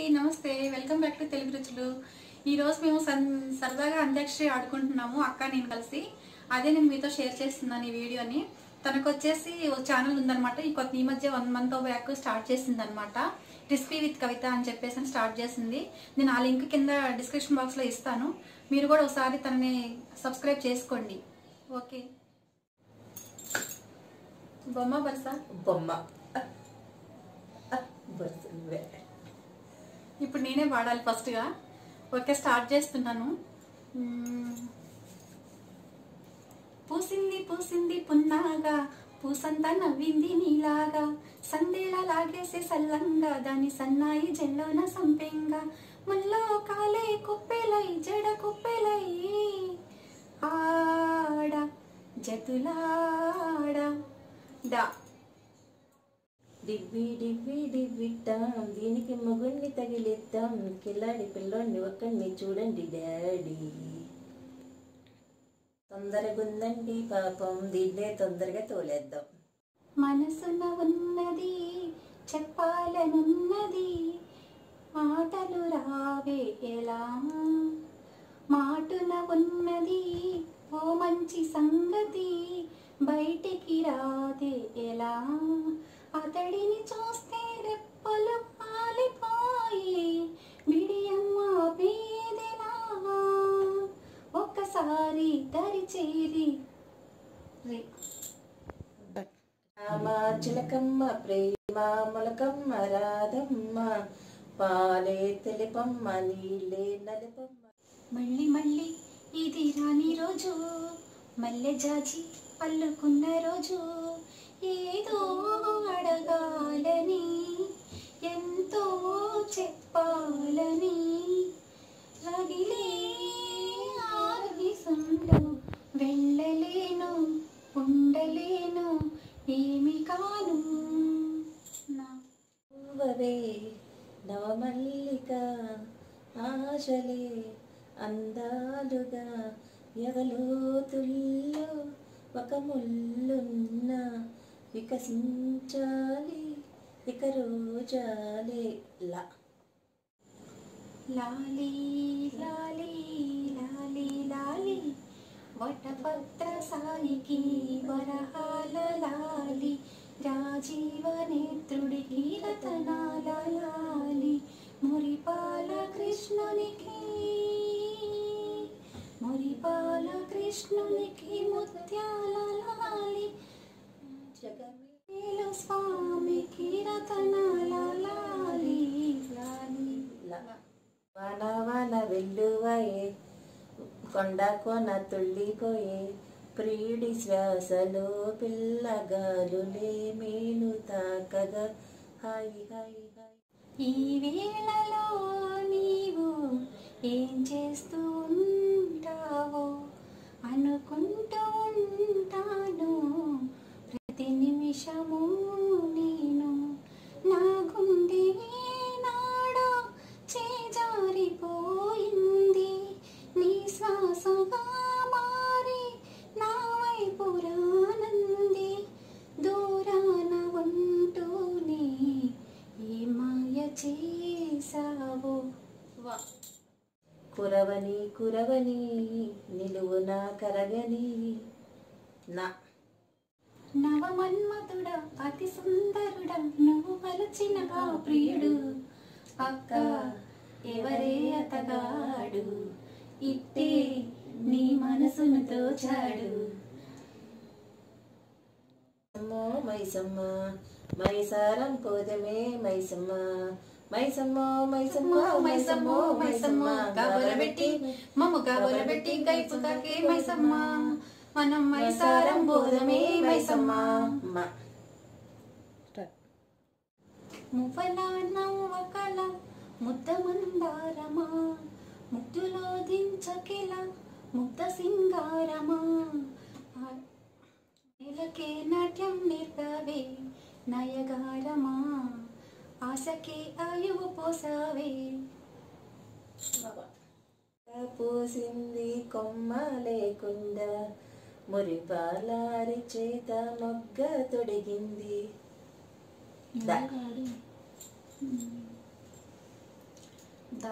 నమస్తే welcome back to Telugu రుచులు ఈ రోజు మేము సన్- సరదాగా అంత్యాక్షరి ఆడుకుంటున్నాము అక్క నేను కలిసి అదే నేను మీతో షేర్ చేస్తున్నాను ఈ వీడియోని తనకు వచ్చేసి ఓ ఛానల్ ఉందన్నమాట ఈ కొత్త ఈ మధ్య వన్ మంత్ బ్యాక్ స్టార్ట్ చేసింది అనమాట రెసిపీ విత్ కవిత అని చెప్పేసి అని స్టార్ట్ చేసింది నేను ఆ లింక్ కింద డిస్క్రిప్షన్ బాక్స్ లో ఇస్తాను మీరు కూడా ఒకసారి తనని సబ్స్క్రైబ్ చేసుకోండి ఓకే బొమ్మ బర్సా బొమ్మ బరుసే ఇప్పుడు నేనే వాడాలి ఫస్ట్ గా ఓకే స్టార్ట్ చేస్తున్నాను మ్మ్. పూసింది పూసింది పున్నాగా పూసంతా నవ్వింది నీలాగా సందేళ లాగేసి సల్లంగా దాని సన్నాయి జల్లోన సంపెంగా ముల్లో కాలే కుప్పెలై జడ కుప్పెలై ఆడ జతులాడ డా డివ్వి డివ్వి డివ్విట్టాం దీనికి మొగుణ్ణి తగిలిద్దాం కిల్లాడి పిల్లోడిని ఒక్కడిని చూడండి డాడీ తొందరగుందండి పాపం దీన్నే తొందరగా తోలేద్దాం మనసున ఉన్నది చెప్పాలనున్నది మాటలు రావే ఎలా మాటున ఉన్నది ఓ మంచి సంగతి బయటికి రాదే ఎలా అతడిని చూస్తే రెప్పలు పాలిపోయి బిడియమ్మ పేదెలా ఒక్కసారి దరి చేరి రే రామ చిలకమ్మ ప్రేమ మొలకమ్మ రాధమ్మ పాలే తెలిపమ్మ నీళ్ళే నలిపమ్మ మళ్ళీ మళ్ళీ ఇది రాని రోజు మల్లె జాజి అల్లుకున్న రోజు ఏదో అడగాలని ఎంతో చెప్పాలని రగిలే ఆవేశంలో వెళ్ళలేను ఉండలేను ఏమి కాను నా పువ్వవే నవమల్లిక ఆశలే అందాలుగా ఎవలోతుల్లో ఒక ముల్లున్న వికసించాలి ఇక రోజాలే లా లాలి లాలి లాలి లాలి వటపత్ర సాయికి వరహాల లాలి రాజీవ నేత్రుడికి రతనాల లాలి మురిపాల కృష్ణునికి మురిపాల కృష్ణునికి ముత్యాల లాలి జగమే వేలు స్వామికి రతనాల లాలి లాలి లా వాన వాన వెల్లువయే కొండ కొన తుళ్ళిపోయే ప్రియుడి శ్వాసలో పిల్లగాలులే మేను తాకగా హాయి హాయి హాయి ఈ వేళలో నీవు ఏం చేస్తూ ఉంటావో అనుకుంటూ ఉంటాను ప్రతి నిమిషము నేను నా గుండె నాడో చేజారిపోయింది నీ శ్వాసగా మారి నా వైపు రానంది దూరాన ఉంటూనే ఏ మాయ చేసావో వా కురవని కురవని నిలువున కరగని నా నవమన్మధుడ అతి సుందరుడ నువ్వు వలచిన ఆ ప్రియుడు అక్క ఎవరే అతగాడు ఇట్టే నీ మనసును తోచాడు అమ్మో మైసమ్మ మైసారం పోదమే మైసమ్మ మైసమ్మో మైసమ్మో మైసమ్మో మైసమ్మ కాబోలబెట్టి మమ్ము కాబోలబెట్టి గైపు కాకే మైసమ్మ మనం మైసారం బోధమే మైసమ్మ మ. మువ్వల నవ్వకల ముద్ద మందారమా ముద్దులో దించకిల ముద్ద సింగారమా నెలకే నాట్యం నేర్పవే నయగారమా ఆశకే ఆయువు పోసావే పూసింది కొమ్మ లేకుండా మురిపాలారి చేత మొగ్గ తొడిగింది దా. దా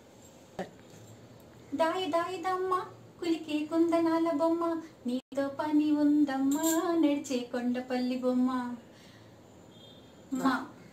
దాయి దాయి దమ్మ కులికి కుందనాల బొమ్మ నీతో పని ఉందమ్మా నడిచే కొండపల్లి బొమ్మ మా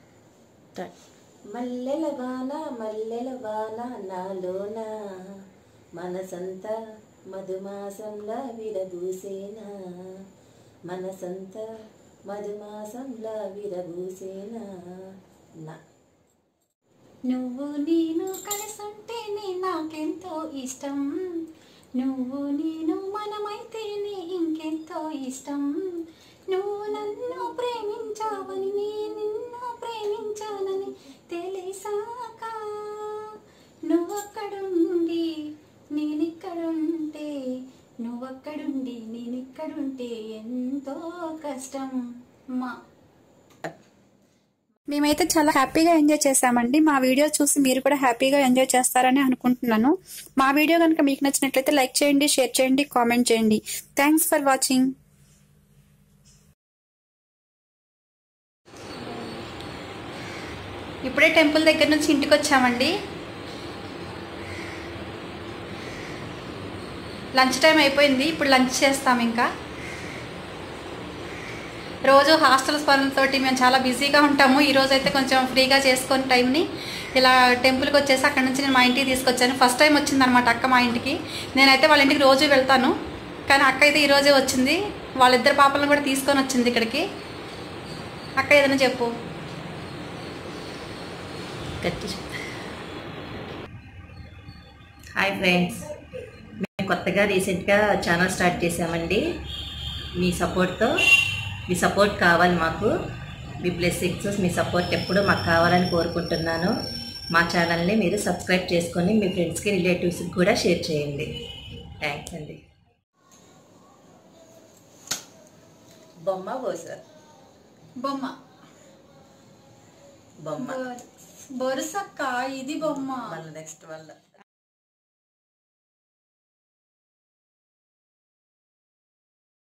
మల్లెల వాన మల్లెల వాన నాలోన మనసంతా మధుమాసంలా విరబూసేనా మనసంతా మధుమాసంలా విరబూసేనా నా నువ్వు నేను కలిసుంటేనే నాకెంతో ఇష్టం నువ్వు నేను మనమైతేనే ఇంకెంతో ఇష్టం నువ్వు నన్ను ప్రేమించావని నేను నిన్ను ప్రేమించానని తెలిసాక నువ్వక్కడుండి నేనిక్కడుంటే నువ్వక్కడుండి నేనిక్కడుంటే ఎంతో కష్టం మా మేమైతే చాలా హ్యాపీగా ఎంజాయ్ చేసామండి మా వీడియో చూసి మీరు కూడా హ్యాపీగా ఎంజాయ్ చేస్తారని అనుకుంటున్నాను మా వీడియో కనుక మీకు నచ్చినట్లయితే లైక్ చేయండి షేర్ చేయండి కామెంట్ చేయండి థ్యాంక్స్ ఫర్ వాచింగ్ ఇప్పుడే టెంపుల్ దగ్గర నుంచి ఇంటికి వచ్చామండి లంచ్ టైం అయిపోయింది ఇప్పుడు లంచ్ చేస్తాం ఇంకా రోజు హాస్టల్స్ పనులతోటి మేము చాలా బిజీగా ఉంటాము ఈ రోజు అయితే కొంచెం ఫ్రీగా చేసుకొని టైంని ఇలా టెంపుల్కి వచ్చేసి అక్కడ నుంచి నేను మా ఇంటికి తీసుకొచ్చాను ఫస్ట్ టైం వచ్చిందనమాట అక్క మా ఇంటికి నేనైతే వాళ్ళ ఇంటికి రోజు వెళ్తాను కానీ అక్క అయితే ఈ రోజే వచ్చింది వాళ్ళిద్దరు పాపలను కూడా తీసుకొని వచ్చింది ఇక్కడికి అక్క ఏదైనా చెప్పు గట్టి హాయ్ ఫ్రెండ్స్ మేము కొత్తగా రీసెంట్గా ఛానల్ స్టార్ట్ చేసామండి మీ సపోర్ట్తో మీ సపోర్ట్ కావాలి మాకు మీ బ్లెస్సింగ్స్ మీ సపోర్ట్ ఎప్పుడూ మాకు కావాలని కోరుకుంటున్నాను మా ఛానల్ని మీరు సబ్స్క్రైబ్ చేసుకొని మీ ఫ్రెండ్స్కి రిలేటివ్స్కి కూడా షేర్ చేయండి థ్యాంక్స్ అండి బొమ్మ బోస బొమ్మ బొమ్మ బొరుసక్క ఇది బొమ్మ మళ్ళీ నెక్స్ట్ వల్ల